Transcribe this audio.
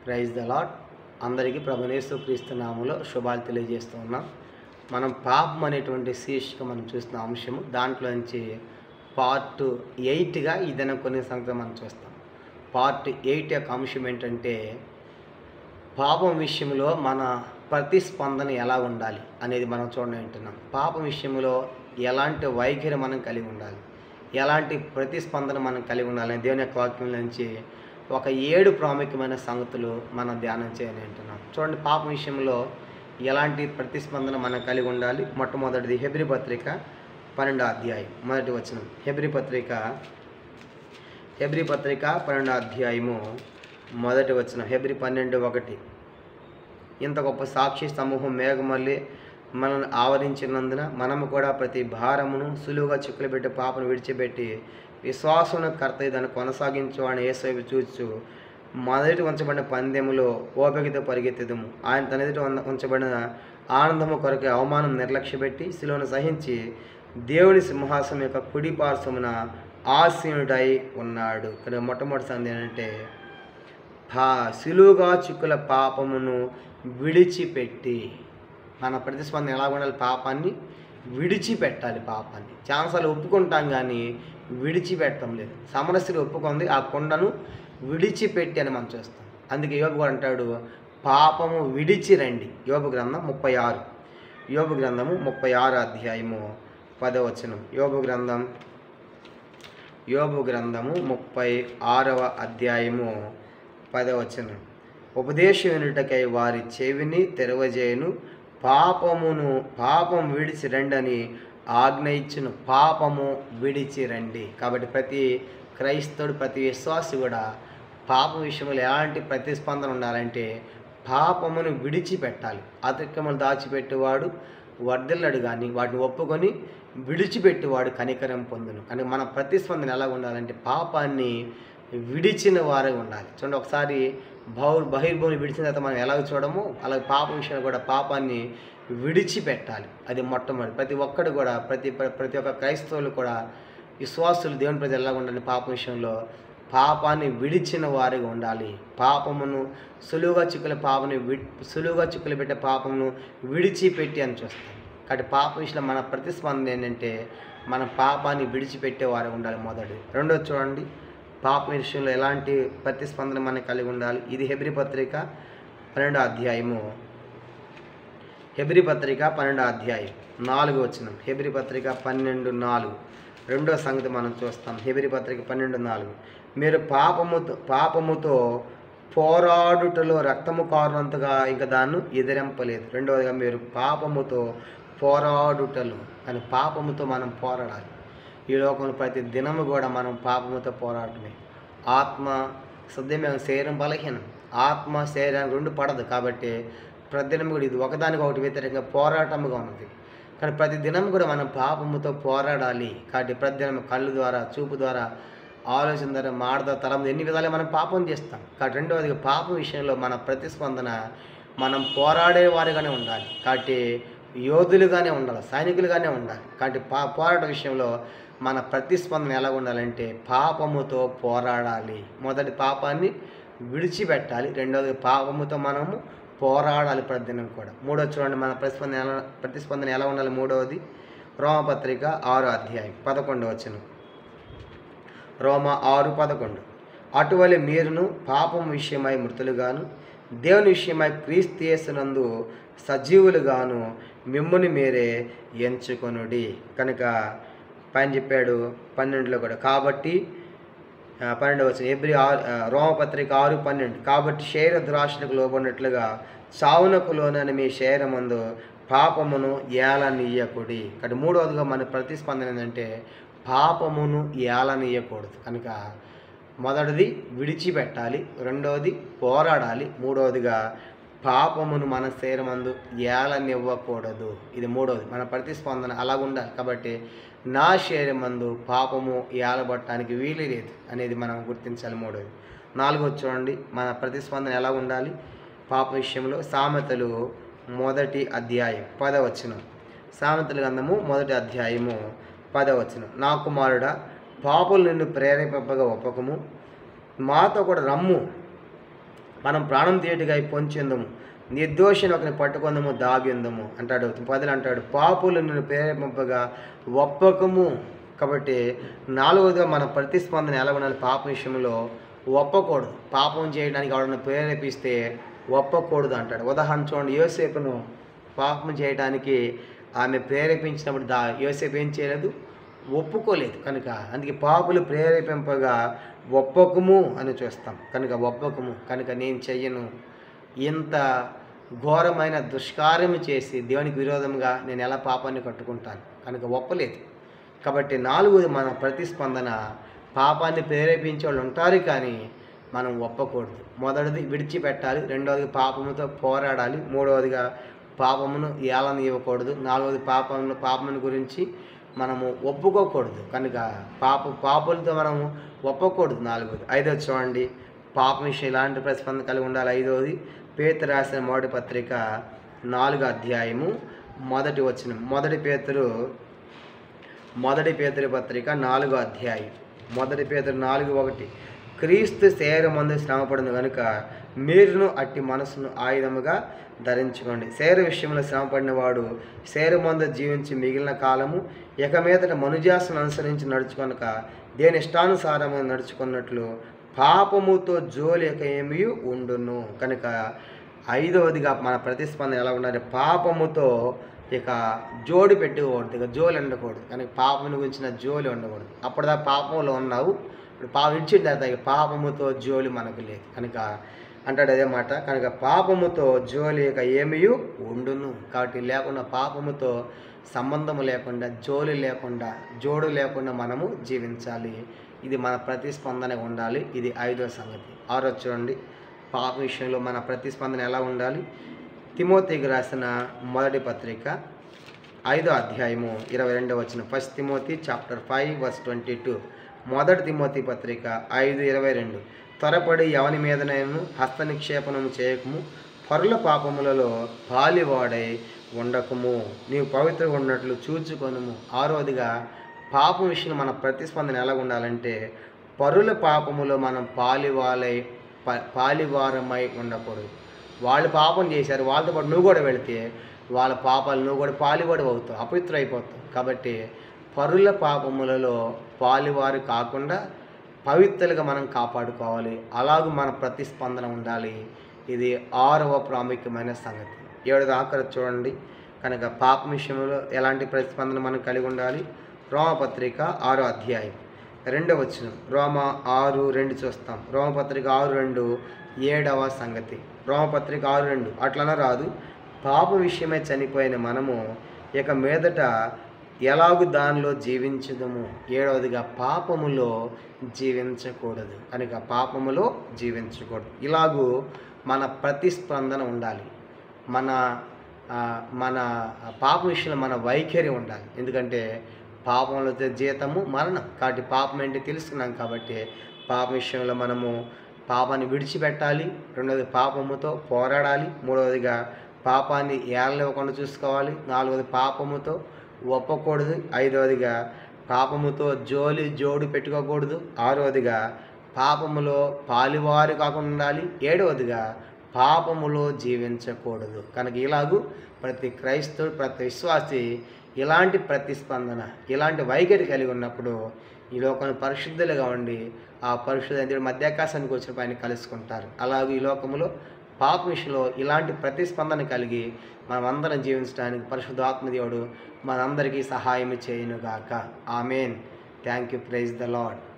praise the lot అందరికీ ప్రభునేసు క్రీస్తు నామములో శుభాలు తెలియజేస్తూ ఉన్నాం మనం పాపం అనేటువంటి శీర్షిక మనం చూస్తున్న అంశము దాంట్లో నుంచి పార్ట్ ఎయిట్గా ఇదైనా కొన్ని సంగతి మనం చూస్తాం పార్ట్ ఎయిట్ యొక్క అంశం ఏంటంటే పాపం విషయంలో మన ప్రతిస్పందన ఎలా ఉండాలి అనేది మనం చూడండి వింటున్నాం పాపం విషయంలో ఎలాంటి వైఖరి మనం కలిగి ఉండాలి ఎలాంటి ప్రతిస్పందన మనం కలిగి ఉండాలి అనే దేవుని యొక్క వాక్యం నుంచి ఒక ఏడు ప్రాముఖ్యమైన సంగతులు మనం ధ్యానం చేయాలి అంటున్నాం చూడండి పాపం విషయంలో ఎలాంటి ప్రతిస్పందన మనం కలిగి ఉండాలి మొట్టమొదటిది హెబ్రి పత్రిక పన్నెండో అధ్యాయం మొదటి వచనం హెబ్రి పత్రిక హెబ్రి పత్రిక పన్నెండో అధ్యాయము మొదటి వచనం హెబ్రి పన్నెండు ఒకటి ఇంత గొప్ప సాక్షి సమూహం మేఘమల్లి మనల్ని ఆవరించినందున మనము కూడా ప్రతి భారమును సులువుగా చిక్కులు పెట్టి పాపను విడిచిపెట్టి విశ్వాసం కర్త దాన్ని కొనసాగించు అని ఏసైపు చూచు మొదటి ఉంచబడిన పందెములో ఓపికతో పరిగెత్తెదము ఆయన తన ఎదుట ఉన్న- ఉంచబడిన ఆనందము కొరకు అవమానం నిర్లక్ష్యపెట్టి శిలువను సహించి దేవుని సింహాసనం యొక్క కుడి పార్శ్వమున ఆసీనుడై ఉన్నాడు ఇక్కడ మొట్టమొదటి సంది ఏంటంటే పా సులువుగా చిక్కుల పాపమును విడిచిపెట్టి మన ప్రతిస్పందన ఎలా ఉండాలి పాపాన్ని విడిచిపెట్టాలి పాపాన్ని చాలాసార్లు ఒప్పుకుంటాం కానీ విడిచిపెట్టడం లేదు సమరస్యలు ఒప్పుకుంది ఆ కొండను విడిచిపెట్టి అని మనం చూస్తాం అందుకే యోబు కూడా అంటాడు పాపము విడిచి రండి యోబు గ్రంథం ముప్పై ఆరు యోబు గ్రంథము ముప్పై ఆరు అధ్యాయము పదవచనం యోబు గ్రంథం యోబు గ్రంథము ముప్పై ఆరవ అధ్యాయము పదవచనం ఉపదేశం వినుటకై వారి చెవిని తెరవజేయును పాపమును పాపం విడిచి రండని ఆజ్ఞ ఇచ్చును పాపము విడిచి రండి కాబట్టి ప్రతి క్రైస్తవుడు ప్రతి విశ్వాసి కూడా పాపం విషయంలో ఎలాంటి ప్రతిస్పందన ఉండాలంటే పాపమును విడిచిపెట్టాలి అతిక్రమలు దాచిపెట్టేవాడు వర్ధిల్లడు కానీ వాటిని ఒప్పుకొని విడిచిపెట్టేవాడు కనికరం పొందును కానీ మన ప్రతిస్పందన ఎలా ఉండాలంటే పాపాన్ని విడిచిన వారే ఉండాలి చూడండి ఒకసారి బౌర్ బహిర్భూమిని విడిచిన తర్వాత మనం ఎలా చూడము అలాగే పాపం విషయంలో కూడా పాపాన్ని విడిచిపెట్టాలి అది మొట్టమొదటి ప్రతి ఒక్కడు కూడా ప్రతి ప్రతి ఒక్క క్రైస్తవులు కూడా విశ్వాసులు దేవుని ప్రజలు ఎలా ఉండాలి పాపం విషయంలో పాపాన్ని విడిచిన వారిగా ఉండాలి పాపమును సులువుగా చిక్కుల పాపని వి సులువుగా చిక్కులు పెట్టే పాపమును విడిచిపెట్టి అని చూస్తాం కాబట్టి పాప విషయంలో మన ప్రతిస్పందన ఏంటంటే మన పాపాన్ని విడిచిపెట్టే వారు ఉండాలి మొదటి రెండోది చూడండి పాప విషయంలో ఎలాంటి ప్రతిస్పందన మనం కలిగి ఉండాలి ఇది హెబ్రి పత్రిక పన్నెండో అధ్యాయము హెబ్రి పత్రిక పన్నెండో అధ్యాయం నాలుగు వచ్చిన హెబ్రి పత్రిక పన్నెండు నాలుగు రెండో సంగతి మనం చూస్తాం హెబ్రి పత్రిక పన్నెండు నాలుగు మీరు పాపముతో పాపముతో పోరాడుటలో రక్తము కారణంతగా ఇంకా దాన్ని ఎదిరింపలేదు రెండవదిగా మీరు పాపముతో పోరాడుటలు అని పాపముతో మనం పోరాడాలి ఈ లోకంలో ప్రతి దినము కూడా మనం పాపముతో పోరాటమే ఆత్మ సద్యమే శరీరం బలహీనం ఆత్మ శరీరానికి రెండు పడదు కాబట్టి ప్రతిదినం కూడా ఇది ఒకదానికి ఒకటి వ్యతిరేకంగా పోరాటముగా ఉన్నది కానీ ప్రతి దినం కూడా మనం పాపముతో పోరాడాలి కాబట్టి ప్రతిదినం కళ్ళు ద్వారా చూపు ద్వారా ఆలోచన ద్వారా మాట ద్వారా తలం ఎన్ని విధాలుగా మనం పాపం చేస్తాం కాబట్టి రెండవది పాపం విషయంలో మన ప్రతిస్పందన మనం పోరాడే వారిగానే ఉండాలి కాబట్టి యోధులుగానే ఉండాలి సైనికులుగానే ఉండాలి కాబట్టి పా పోరాట విషయంలో మన ప్రతిస్పందన ఎలా ఉండాలంటే పాపముతో పోరాడాలి మొదటి పాపాన్ని విడిచిపెట్టాలి రెండవది పాపముతో మనము పోరాడాలి ప్రతిదినం కూడా మూడోది చూడండి మన ప్రతిస్పందన ఎలా ప్రతిస్పందన ఎలా ఉండాలి మూడవది రోమపత్రిక ఆరో అధ్యాయం పదకొండవ వచనం రోమ ఆరు పదకొండు అటువలే మీరును పాపం విషయమై మృతులుగాను దేవుని విషయమై క్రీస్తు యేసునందు సజీవులుగాను మిమ్ముని మీరే ఎంచుకొనుడి కనుక పైన చెప్పాడు పన్నెండులో కూడా కాబట్టి ఆ, పన్నెండు వచ్చిన ఎబ్రి ఆరు ఆ, రోమపత్రిక ఆరు పన్నెండు కాబట్టి శరీర దురాశలకు లోబడినట్లుగా చావునకు లోనని మీ శరీరమందు పాపమును ఏలనీయకుడి కాబట్టి మూడవదిగా మన ప్రతిస్పందన ఏంటంటే పాపమును ఏలనీయకూడదు కనుక మొదటిది విడిచిపెట్టాలి రెండవది పోరాడాలి మూడవదిగా పాపమును మన శరీరమందు ఏలనివ్వకూడదు ఇది మూడవది మన ప్రతిస్పందన అలా ఉండాలి కాబట్టి నా శరీరమందు పాపము ఏలబట్టడానికి వీలు లేదు అనేది మనం గుర్తించాలి మూడవది నాలుగోది చూడండి మన ప్రతిస్పందన ఎలా ఉండాలి పాప విషయంలో సామెతలు మొదటి అధ్యాయం పదవచనం సామెతల గ్రంథము మొదటి అధ్యాయము పదవచనం నా కుమారుడా పాపులు నిన్ను ప్రేరేపింపగా ఒప్పకము మాతో కూడా రమ్ము మనం ప్రాణం తీయటిగా పొంచెందుము నిర్దోషిని ఒకరిని పట్టుకుందము దాగిందము అంటాడు పదులు అంటాడు పాపులు నిన్ను ప్రేరేపింపగా ఒప్పకము కాబట్టి నాలుగోదిగా మన ప్రతిస్పందన ఎలా ఉండాలి పాప విషయంలో ఒప్పకూడదు పాపం చేయడానికి ఎవరైనా ప్రేరేపిస్తే ఒప్పకూడదు అంటాడు ఉదాహరణ చూడండి యోసేపును పాపం చేయడానికి ఆమె ప్రేరేపించినప్పుడు దా యోసేపు ఏం చేయలేదు ఒప్పుకోలేదు కనుక అందుకే పాపులు ప్రేరేపింపగా ఒప్పకము అని చూస్తాం కనుక ఒప్పకము కనుక నేను చెయ్యను ఇంత ఘోరమైన దుష్కార్యం చేసి దేవునికి విరోధంగా నేను ఎలా పాపాన్ని కట్టుకుంటాను కనుక ఒప్పలేదు కాబట్టి నాలుగోది మన ప్రతిస్పందన పాపాన్ని ప్రేరేపించే వాళ్ళు ఉంటారు కానీ మనం ఒప్పకూడదు మొదటిది విడిచిపెట్టాలి రెండవది పాపముతో పోరాడాలి మూడవదిగా పాపమును ఏలని ఇవ్వకూడదు నాలుగవది పాపమును పాపముని గురించి మనము ఒప్పుకోకూడదు కనుక పాప పాపులతో మనము ఒప్పకూడదు నాలుగవది ఐదవది చూడండి పాపం విషయం ఇలాంటి ప్రతిస్పందన కలిగి ఉండాలి ఐదవది పేతు రాసిన మొదటి పత్రిక నాలుగు అధ్యాయము మొదటి వచ్చిన మొదటి పేతురు మొదటి పేతురి పత్రిక నాలుగో అధ్యాయం మొదటి పేతురు నాలుగు ఒకటి క్రీస్తు శరీరమందు శ్రమపడిన కనుక మీరును అట్టి మనసును ఆయుధముగా ధరించుకోండి శరీర విషయంలో శ్రమపడిన వాడు శరీరమందు జీవించి మిగిలిన కాలము ఇక మీదట మనుజాసను అనుసరించి నడుచుకొనక దేని ఇష్టానుసారము నడుచుకున్నట్లు పాపముతో జోలి ఇక ఏమీ ఉండును కనుక ఐదవదిగా మన ప్రతిస్పందన ఎలా ఉండాలి పాపముతో ఇక జోడి పెట్టుకోకూడదు ఇక జోలి ఉండకూడదు కానీ పాపం గురించిన జోలి ఉండకూడదు అప్పుడుదా పాపంలో ఉన్నావు ఇప్పుడు పాపం ఇచ్చిన తర్వాత ఇక పాపముతో జోలి మనకు లేదు కనుక అంటాడు అదే మాట కనుక పాపముతో జోలి ఇక ఏమీ ఉండును కాబట్టి లేకుండా పాపముతో సంబంధము లేకుండా జోలి లేకుండా జోడు లేకుండా మనము జీవించాలి ఇది మన ప్రతిస్పందన ఉండాలి ఇది ఐదో సంగతి ఆరో చూడండి పాప విషయంలో మన ప్రతిస్పందన ఎలా ఉండాలి తిమోతికి రాసిన మొదటి పత్రిక ఐదో అధ్యాయము ఇరవై రెండవ వచ్చిన first Timothy chapter five verse twenty two మొదటి తిమోతి పత్రిక ఐదు ఇరవై రెండు త్వరపడి ఎవని మీదనైనా హస్త నిక్షేపణము చేయకము పరుల పాపములలో పాలివాడై ఉండకము నీవు పవిత్రంగా ఉన్నట్లు చూచుకొనుము ఆరోదిగా పాపం విషయంలో మన ప్రతిస్పందన ఎలా ఉండాలంటే పరుల పాపములో మనం పాలివాలై ప పాలివారమై ఉండకూడదు వాళ్ళు పాపం చేశారు వాళ్ళతో పాటు నువ్వు కూడా వెళితే వాళ్ళ పాపాలు నువ్వు కూడా పాలివాడు అవుతావు అపవిత్ర అయిపోతావు కాబట్టి పరుల పాపములలో పాలివారు కాకుండా పవిత్రులుగా మనం కాపాడుకోవాలి అలాగూ మన ప్రతిస్పందన ఉండాలి ఇది ఆరవ ప్రాముఖ్యమైన సంగతి ఏడు ఆఖరి చూడండి కనుక పాప విషయంలో ఎలాంటి ప్రతిస్పందన మనం కలిగి ఉండాలి రోమపత్రిక ఆరో అధ్యాయం రెండవ వచనం రోమ ఆరు రెండు చూస్తాం రోమపత్రిక ఆరు రెండు ఏడవ సంగతి రోమపత్రిక ఆరు రెండు అట్లన రాదు పాప విషయమై చనిపోయిన మనము ఇక మీదట ఎలాగు దానిలో జీవించదము ఏడవదిగా పాపములో జీవించకూడదు కనుక పాపములో జీవించకూడదు ఇలాగూ మన ప్రతిస్పందన ఉండాలి మన ఆ, మన పాప విషయంలో మన వైఖరి ఉండాలి ఎందుకంటే పాపంలో వచ్చే జీతము మరణం కాబట్టి పాపం ఏంటి తెలుసుకున్నాం కాబట్టి పాప విషయంలో మనము పాపాన్ని విడిచిపెట్టాలి రెండవది పాపముతో పోరాడాలి మూడవదిగా పాపాన్ని ఏళ్ళనివ్వకుండా చూసుకోవాలి నాలుగవది పాపముతో ఒప్పకూడదు ఐదవదిగా పాపముతో జోలి జోడు పెట్టుకోకూడదు ఆరవదిగా పాపములో పాలివారు కాకుండా ఉండాలి ఏడవదిగా పాపములో జీవించకూడదు కనుక ఇలాగూ ప్రతి క్రైస్తవుడు ప్రతి విశ్వాసి ఇలాంటి ప్రతిస్పందన ఇలాంటి వైఖరి కలిగి ఉన్నప్పుడు ఈ లోకంలో పరిశుద్ధులుగా ఉండి ఆ పరిశుద్ధ దేవుడు మధ్యాకాశానికి వచ్చిన ఆయన కలుసుకుంటారు అలాగే ఈ లోకంలో పాప విషయంలో ఇలాంటి ప్రతిస్పందన కలిగి మనం అందరం జీవించడానికి పరిశుద్ధ ఆత్మదేవుడు మనందరికీ సహాయం చేయనుగాక amen thank you praise the lord